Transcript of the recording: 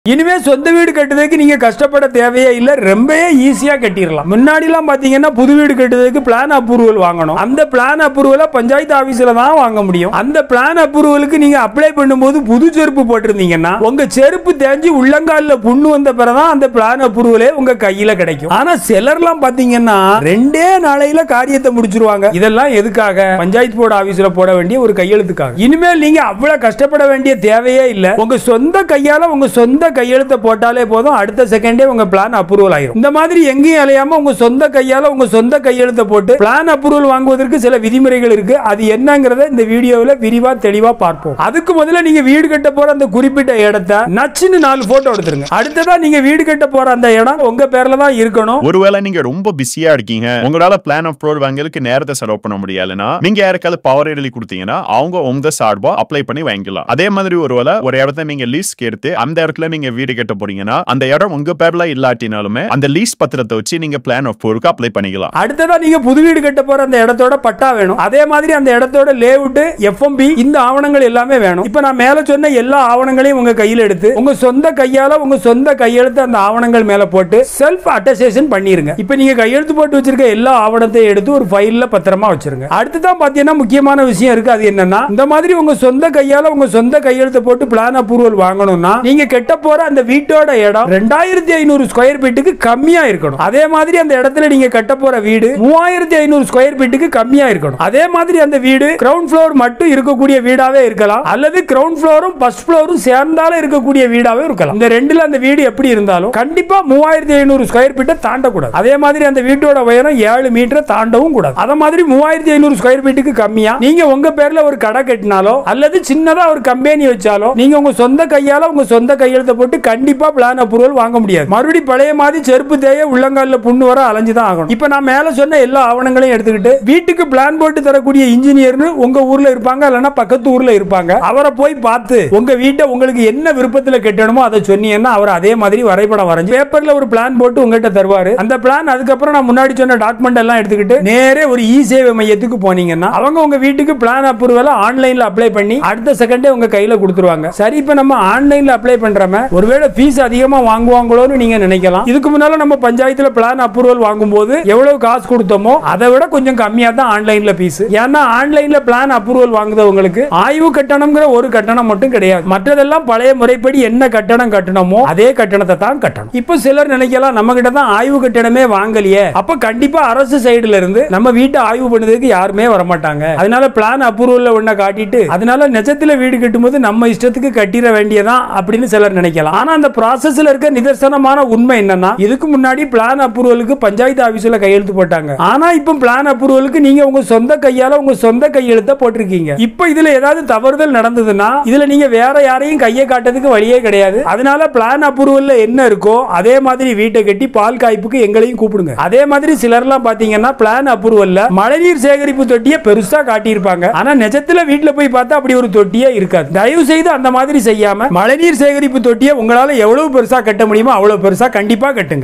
இனிமே சொந்த வீடு கட்டுறதுக்கு நீங்க கஷ்டப்பட தேவையே இல்ல ரொம்பவே ஈஸியா கட்டிடலாம் முன்னாடி எல்லாம் பாத்தீங்கன்னா புது வீடு கட்டுறதுக்கு பிளான் அப்ரூவல் வாங்கணும் அந்த பிளான் அப்ரூவலை பஞ்சாயத்து ஆபீஸ்ல தான் வாங்க முடியும் அந்த பிளான் அப்ரூவலுக்கு நீங்க அப்ளை பண்ணும்போது புது செருப்பு போட்டிருந்தீங்கன்னா உங்க செருப்பு தேஞ்சு உள்ளங்கால்ல புண்ணு வந்த பிறதான் அந்த பிளான் அப்ரூவலே உங்க கையில கிடைக்கும் ஆனா சிலர்லாம் பாத்தீங்கன்னா ரெண்டே நாளையில காரியத்தை முடிச்சிருவாங்க இதெல்லாம் எதுக்காக பஞ்சாயத்து போர்டு ஆபீஸ்ல போட வேண்டிய ஒரு கையெழுத்துக்காக இனிமேல் நீங்க அவ்வளவு கஷ்டப்பட வேண்டிய தேவையே இல்ல உங்க சொந்த கையால உங்க சொந்த கையெழுத்தை போட்டாலே போதும் அடுத்த செகண்டே உங்க பிளான் அப்ரூவல் ஆயிரும் இந்த மாதிரி எங்கேயும் அலையாம உங்க சொந்த கையால உங்க சொந்த கையெழுத்தை போட்டு பிளான் அப்ரூவல் வாங்குவதற்கு சில விதிமுறைகள் இருக்கு அது என்னங்கறத இந்த வீடியோவில் விரிவா தெளிவா பார்ப்போம் அதுக்கு முதல்ல நீங்க வீடு கட்ட போற அந்த குறிப்பிட்ட இடத்தை நச்சுன்னு நாலு போட்டோ எடுத்துருங்க அடுத்ததா நீங்க வீடு கட்ட போற அந்த இடம் உங்க பேர்ல தான் இருக்கணும் ஒருவேளை நீங்க ரொம்ப பிஸியா இருக்கீங்க உங்களால பிளான் ஆஃப் ப்ரோட் வாங்கலுக்கு நேரத்தை செலவு பண்ண முடியலன்னா நீங்க யாருக்காவது பவர் எழுதி கொடுத்தீங்கன்னா அவங்க உங்க சார்பா அப்ளை பண்ணி வாங்கிக்கலாம் அதே மாதிரி ஒருவேளை ஒரு இடத்த நீங்க லீஸ் கேட்டு அந்த இடத்துல நீங்க வீடு கட்ட போறீங்கன்னா அந்த இடம் உங்க பேர்ல இல்லாட்டினாலுமே அந்த லீஸ் பத்திரத்தை வச்சு நீங்க பிளான் ஆஃப் ப்ரோடுக்கு அப்ளை பண்ணிக்கலாம் அடுத்ததா நீங்க புது வீடு கட்ட போற அந்த இடத்தோட பட்டா வேணும் அதே மாதிரி அந்த இடத்தோட லேஅவுட் எஃப்எம்பி இந்த ஆவணங்கள் எல்லாமே வேணும் இப்ப நான் மேல சொன்ன எல்லா ஆவணங்களையும் உங்க கையில எடுத்து உங்க சொந்த கையால உங்க சொந்த கையெழுத்து அந்த ஆவணங்கள் மேல போட்டு செல்ஃப் அட்டஸ்டேஷன் பண்ணிருங்க இப்ப நீங்க கையெழுத்து போட்டு வச்சிருக்க எல்லா ஆவணத்தையும் எடுத்து ஒரு ஃபைல்ல பத்திரமா வச்சிருங்க அடுத்ததான் பாத்தீங்கன்னா முக்கியமான விஷயம் இருக்கு அது என்னன்னா இந்த மாதிரி உங்க சொந்த கையால உங்க சொந்த கையெழுத்தை போட்டு பிளான் அப்ரூவல் வாங்கணும்னா நீங்க கெட்ட போற அந்த வீட்டோட இடம் ரெண்டாயிரத்தி ஐநூறு ஸ்கொயர் ஃபீட்டுக்கு கம்மியா இருக்கணும் அதே மாதிரி அந்த இடத்துல நீங்க கட்ட போற வீடு மூவாயிரத்தி ஐநூறு ஸ்கொயர் ஃபீட்டுக்கு கம்மியா இருக்கணும் அதே மாதிரி அந்த வீடு கிரவுண்ட் ஃப்ளோர் மட்டும் இருக்கக்கூடிய வீடாவே இருக்கலாம் அல்லது கிரவுண்ட் ஃப்ளோரும் ஃபர்ஸ்ட் ஃப்ளோரும் சேர்ந்தாலும் இருக்கக்கூடிய வீடாவே இருக்கலாம் இந்த ரெண்டுல அந்த வீடு எப்படி இருந்தாலும் கண்டிப்பா மூவாயிரத்தி ஐநூறு ஸ்கொயர் ஃபீட்டை தாண்டக்கூடாது அதே மாதிரி அந்த வீட்டோட உயரம் ஏழு மீட்டர் தாண்டவும் கூடாது அதே மாதிரி மூவாயிரத்தி ஐநூறு ஸ்கொயர் ஃபீட்டுக்கு கம்மியா நீங்க உங்க பேர்ல ஒரு கடை கட்டினாலோ அல்லது சின்னதா ஒரு கம்பெனி வச்சாலோ நீங்க உங்க சொந்த கையால உங்க சொந்த கையெழுத்தை போட்டு கண்டிப்பா பிளான் அப்ரூவல் வாங்க முடியாது மறுபடி பழைய மாதிரி செருப்பு தேய உள்ளங்கால்ல புண்ணு வர அலைஞ்சு தான் ஆகணும் இப்ப நான் மேல சொன்ன எல்லா ஆவணங்களையும் எடுத்துக்கிட்டு வீட்டுக்கு பிளான் போட்டு தரக்கூடிய இன்ஜினியர்னு உங்க ஊர்ல இருப்பாங்க இல்லைன்னா பக்கத்து ஊர்ல இருப்பாங்க அவரை போய் பார்த்து உங்க வீட்டை உங்களுக்கு என்ன விருப்பத்துல கட்டணுமோ அதை சொன்னீங்கன்னா அவர் அதே மாதிரி வரைபடம் வரைஞ்சு பேப்பர்ல ஒரு பிளான் போட்டு உங்ககிட்ட தருவாரு அந்த பிளான் அதுக்கப்புறம் நான் முன்னாடி சொன்ன டாக்குமெண்ட் எல்லாம் எடுத்துக்கிட்டு நேரே ஒரு இ சேவை மையத்துக்கு போனீங்கன்னா அவங்க உங்க வீட்டுக்கு பிளான் அப்ரூவல் ஆன்லைன்ல அப்ளை பண்ணி அடுத்த செகண்டே உங்க கையில கொடுத்துருவாங்க சரி இப்ப நம்ம ஆன்லைன்ல அப்ளை பண்றோமே ஒருவேளை ஃபீஸ் அதிகமா வாங்குவாங்களோன்னு நீங்க நினைக்கலாம் இதுக்கு முன்னால நம்ம பஞ்சாயத்துல பிளான் அப்ரூவல் வாங்கும்போது எவ்வளவு காசு கொடுத்தோமோ அதை விட கொஞ்சம் கம்மியா தான் ஆன்லைன்ல ஃபீஸ் ஏன்னா ஆன்லைன்ல பிளான் அப்ரூவல் வாங்குறவங்களுக்கு ஆய்வு கட்டணம்ங்கிற ஒரு கட்டணம் மட்டும் கிடையாது மற்றதெல்லாம் பழைய முறைப்படி என்ன கட்டணம் கட்டணமோ அதே கட்டணத்தை தான் கட்டணும் இப்போ சிலர் நினைக்கலாம் நம்ம கிட்ட தான் ஆய்வு கட்டணமே வாங்கலையே அப்ப கண்டிப்பா அரசு சைடுல இருந்து நம்ம வீட்டை ஆய்வு பண்ணதுக்கு யாருமே வரமாட்டாங்க அதனால பிளான் அப்ரூவல்ல ஒன்ன காட்டிட்டு அதனால நிஜத்துல வீடு கட்டும்போது நம்ம இஷ்டத்துக்கு கட்டிட வேண்டியதான் அப்படின்னு சிலர் நினைக்கலாம் ஆனா அந்த ப்ராசஸ்ல இருக்க நிதர்சனமான உண்மை என்னன்னா இதுக்கு முன்னாடி பிளான் அப்ரூவலுக்கு பஞ்சாயத்து ஆபீஸ்ல கையெழுத்து போட்டாங்க ஆனா இப்போ பிளான் அப்ரூவலுக்கு நீங்க உங்க சொந்த கையால உங்க சொந்த கையெழுத்த போட்டிருக்கீங்க இப்போ இதுல ஏதாவது தவறுதல் நடந்ததுன்னா இதுல நீங்க வேற யாரையும் கையை காட்டுறதுக்கு வழியே கிடையாது அதனால பிளான் அப்ரூவல்ல என்ன இருக்கோ அதே மாதிரி வீட்டை கட்டி பால் காய்ப்புக்கு எங்களையும் கூப்பிடுங்க அதே மாதிரி சிலர்லாம் பாத்தீங்கன்னா பிளான் அப்ரூவல்ல மழைநீர் சேகரிப்பு தொட்டியை பெருசா காட்டியிருப்பாங்க ஆனா நிஜத்துல வீட்டுல போய் பார்த்தா அப்படி ஒரு தொட்டியே இருக்காது தயவு செய்து அந்த மாதிரி செய்யாம மழைநீர் சேகரிப்பு தொட்டியை உங்களால எவ்வளவு பெருசா கட்ட முடியுமோ அவ்வளவு பெருசா கண்டிப்பா கட்டுங்க